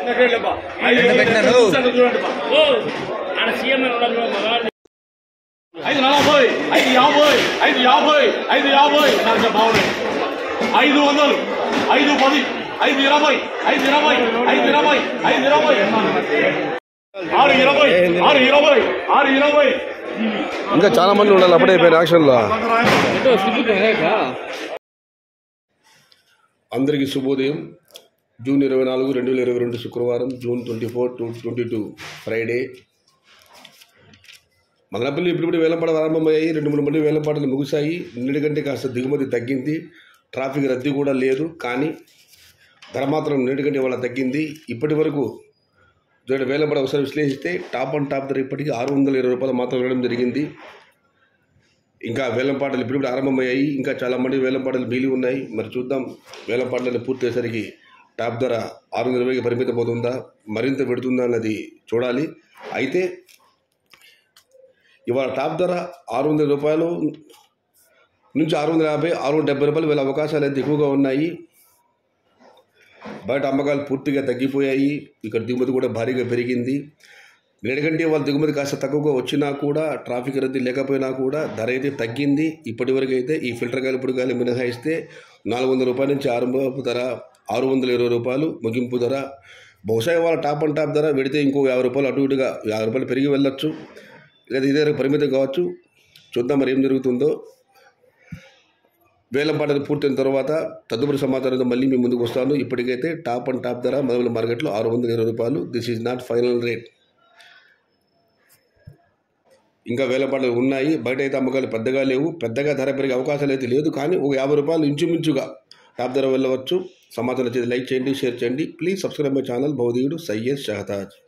ఎంత పెట్టినారు? ఐదు నలభై ఐదు యాభై ఐదు యాభై ఐదు యాభై నాకు బాగున్నాయి ఐదు వందలు ఐదు పది ఐదు ఇరవై ఐదు ఇరవై ఐదు ఇరవై ఐదు ఇరవై ఆరు ఇరవై ఆరు ఇరవై ఆరు ఇరవై ఇంకా చాలా మంది ఉండాలి అప్పుడే అయిపోయిన యాక్షన్లో అందరికీ శుభోదయం జూన్ ఇరవై నాలుగు రెండు వేల ఇరవై రెండు శుక్రవారం June twenty four two twenty two Friday Madanapalle ఇప్పుడు వేలంపాటలు ఆరంభమయ్యాయి రెండు మూడు మంది వేలంపాటలు ముగిశాయి నిన్నటి కంటే కాస్త దిగుమతి తగ్గింది ట్రాఫిక్ రద్దీ కూడా లేదు కానీ ధర మాత్రం నిన్నటి కంటే ఇవాళ తగ్గింది ఇప్పటి వరకు చూడండి వేలంపాట ఒకసారి విశ్లేషిస్తే టాప్ అండ్ టాప్ ధర ఇప్పటికీ ఆరు వందల ఇరవై రూపాయలు మాత్రం వెళ్ళడం జరిగింది ఇంకా వేలంపాటలు ఇప్పుడు ఆరంభమయ్యాయి ఇంకా చాలా మంది వేలంపాటలు మిగిలి ఉన్నాయి మరి చూద్దాం వేలంపాటలు పూర్తి అయ్యేసరికి టాప్ ధర ఆరు వందల ఇరవైకి పరిమితం అవుతుందా మరింత పెడుతుందా అన్నది చూడాలి అయితే ఇవాళ టాప్ ధర ఆరు వందల రూపాయలు నుంచి ఆరు వందల యాభై ఆరు వందల డెబ్బై రూపాయలు వేల అవకాశాలు అయితే ఎక్కువగా ఉన్నాయి బయట అమ్మకాలు పూర్తిగా తగ్గిపోయాయి ఇక్కడ దిగుమతి కూడా భారీగా పెరిగింది ఎందుకంటే వాళ్ళ దిగుమతి కాస్త తక్కువగా వచ్చినా కూడా ట్రాఫిక్ రద్దీ లేకపోయినా కూడా ధర అయితే తగ్గింది ఇప్పటివరకు అయితే ఈ ఫిల్టర్ గాలి ఇప్పుడు గాలి మినహాయిస్తే నాలుగు వందల రూపాయల నుంచి ఆరంభపు ధర ఆరు వందల ఇరవై రూపాయలు ముగింపు ధర బహుశా వాళ్ళ టాప్ అండ్ టాప్ ధర పెడితే ఇంకో యాభై రూపాయలు అటు ఇటుగా యాభై రూపాయలు పెరిగి వెళ్ళొచ్చు లేదా ఇదే పరిమితం కావచ్చు చూద్దాం మరి ఏం జరుగుతుందో వేలం పాటలు పూర్తయిన తర్వాత తదుపరి సమాచారంతో మళ్ళీ మీ ముందుకు వస్తాను ఇప్పటికైతే టాప్ అండ్ టాప్ ధర మొదలు మార్కెట్లో ఆరు వందల ఇరవై రూపాయలు this is not final rate ఇంకా వేల పాటలు ఉన్నాయి బయట అయితే అమ్మకాలు పెద్దగా లేవు పెద్దగా ధర పెరిగే అవకాశాలు అయితే లేదు కానీ ఒక యాభై రూపాయలు ఇంచుమించుగా టాప్ ధర వెళ్ళవచ్చు సమాచారం వచ్చేది లైక్ చేయండి షేర్ చేయండి ప్లీజ్ సబ్స్క్రైబ్ మై ఛానల్ భౌదీయుడు సయ్యద్ షహతాజ్